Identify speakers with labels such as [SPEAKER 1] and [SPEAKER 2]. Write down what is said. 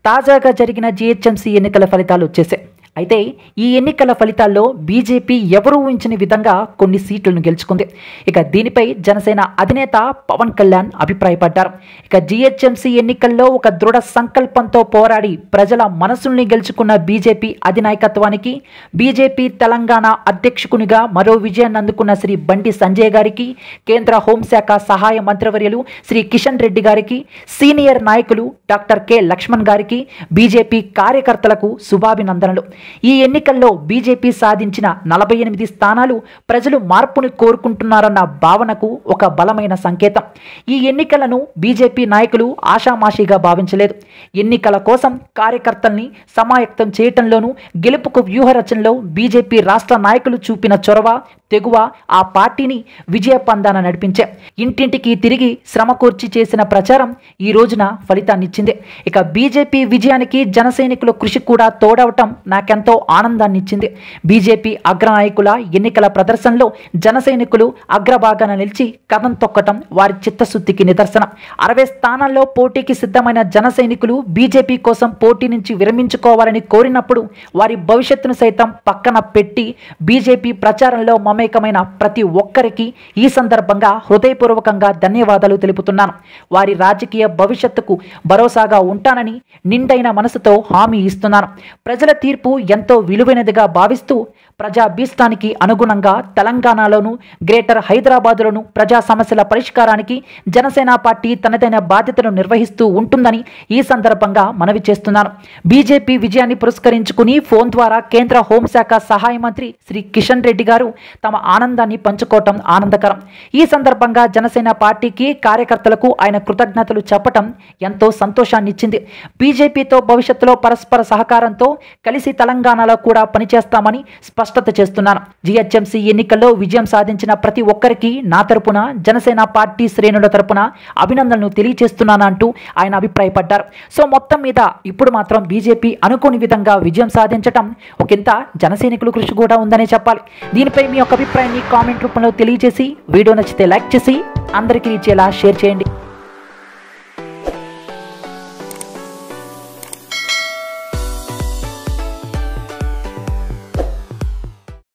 [SPEAKER 1] తాజాగా జరిగిన జీహెచ్ఎంసీ ఎన్నికల ఫలితాలు వచ్చేసాయి అయితే ఈ ఎన్నికల ఫలితాల్లో బీజేపీ ఎవరూ ఊహించని విధంగా కొన్ని సీట్లను గెలుచుకుంది ఇక దీనిపై జనసేన అధినేత పవన్ కళ్యాణ్ అభిప్రాయపడ్డారు ఇక జీహెచ్ఎంసీ ఎన్నికల్లో ఒక దృఢ సంకల్పంతో పోరాడి ప్రజల మనసుల్ని గెలుచుకున్న బీజేపీ అధినాయకత్వానికి బీజేపీ తెలంగాణ అధ్యక్షునిగా మరో విజయాన్ని అందుకున్న శ్రీ బండి సంజయ్ గారికి కేంద్ర హోంశాఖ సహాయ మంత్రివర్యులు శ్రీ కిషన్ రెడ్డి గారికి సీనియర్ నాయకులు డాక్టర్ కె లక్ష్మణ్ గారికి బీజేపీ కార్యకర్తలకు శుభాభినందనలు ఈ ఎన్నికల్లో బీజేపీ సాధించిన నలభై ఎనిమిది స్థానాలు ప్రజలు మార్పుని కోరుకుంటున్నారన్న భావనకు ఒక బలమైన సంకేతం ఈ ఎన్నికలను బీజేపీ నాయకులు ఆషామాషిగా భావించలేదు ఎన్నికల కోసం కార్యకర్తల్ని సమాయత్తం చేయటంలోనూ గెలుపుకు వ్యూహరచనలో బీజేపీ రాష్ట్ర నాయకులు చూపిన చొరవ తెగువ ఆ పార్టీని విజయ పందాన నడిపించే ఇంటింటికి తిరిగి శ్రమ కూర్చి చేసిన ప్రచారం ఈ రోజున ఫలితాన్నిచ్చింది ఇక బీజేపీ విజయానికి జనసైనికుల కృషి కూడా తోడవటం నాకెంతో ఆనందాన్ని ఇచ్చింది బీజేపీ అగ్రనాయకుల ఎన్నికల ప్రదర్శనలో జనసైనికులు అగ్రభాగాన నిలిచి కథం తొక్కటం వారి చిత్తశుద్ధికి నిదర్శనం అరవై స్థానాల్లో పోటీకి సిద్ధమైన జనసైనికులు బీజేపీ కోసం పోటీ నుంచి విరమించుకోవాలని కోరినప్పుడు వారి భవిష్యత్తును సైతం పక్కన పెట్టి బీజేపీ ప్రచారంలో మమేకమైన ప్రతి ఒక్కరికి ఈ సందర్భంగా హృదయపూర్వకంగా ధన్యవాదాలు తెలుపుతున్నాను వారి రాజకీయ భవిష్యత్తుకు భరోసాగా ఉంటానని నిండైన మనసుతో హామీ ఇస్తున్నాను ప్రజల తీర్పు ఎంతో విలువైనదిగా భావిస్తూ ప్రజాభీష్టానికి అనుగుణంగా తెలంగాణలోను గ్రేటర్ హైదరాబాదులోను ప్రజా సమస్యల పరిష్కారానికి జనసేన పార్టీ తనదైన బాధ్యతను నిర్వహిస్తూ ఉంటుందని ఈ సందర్భంగా మనవి చేస్తున్నాను బీజేపీ విజయాన్ని పురస్కరించుకుని ఫోన్ ద్వారా కేంద్ర హోంశాఖ సహాయ మంత్రి శ్రీ కిషన్ రెడ్డి గారు తమ ఆనందాన్ని పంచుకోవటం ఆనందకరం ఈ సందర్భంగా జనసేన పార్టీకి కార్యకర్తలకు ఆయన కృతజ్ఞతలు చెప్పటం ఎంతో సంతోషాన్ని ఇచ్చింది బీజేపీతో భవిష్యత్తులో పరస్పర సహకారంతో కలిసి తెలంగాణలో కూడా పనిచేస్తామని స్పష్టత చేస్తున్నాను జిహెచ్ఎంసీ ఎన్నికల్లో విజయం సాధించిన ప్రతి ఒక్కరికి నా తరపున జనసేన పార్టీ శ్రేణుల తరపున అభినందనలు తెలియజేస్తున్నాను అంటూ ఆయన అభిప్రాయపడ్డారు సో మొత్తం మీద ఇప్పుడు మాత్రం బీజేపీ అనుకోని విధంగా విజయం సాధించటం ఒకంత జనసైనికుల కృషి కూడా ఉందనే చెప్పాలి దీనిపై మీ యొక్క అభిప్రాయాన్ని కామెంట్ రూపంలో తెలియజేసి వీడియో నచ్చితే లైక్ చేసి అందరికీ ఇచ్చేలా షేర్ చేయండి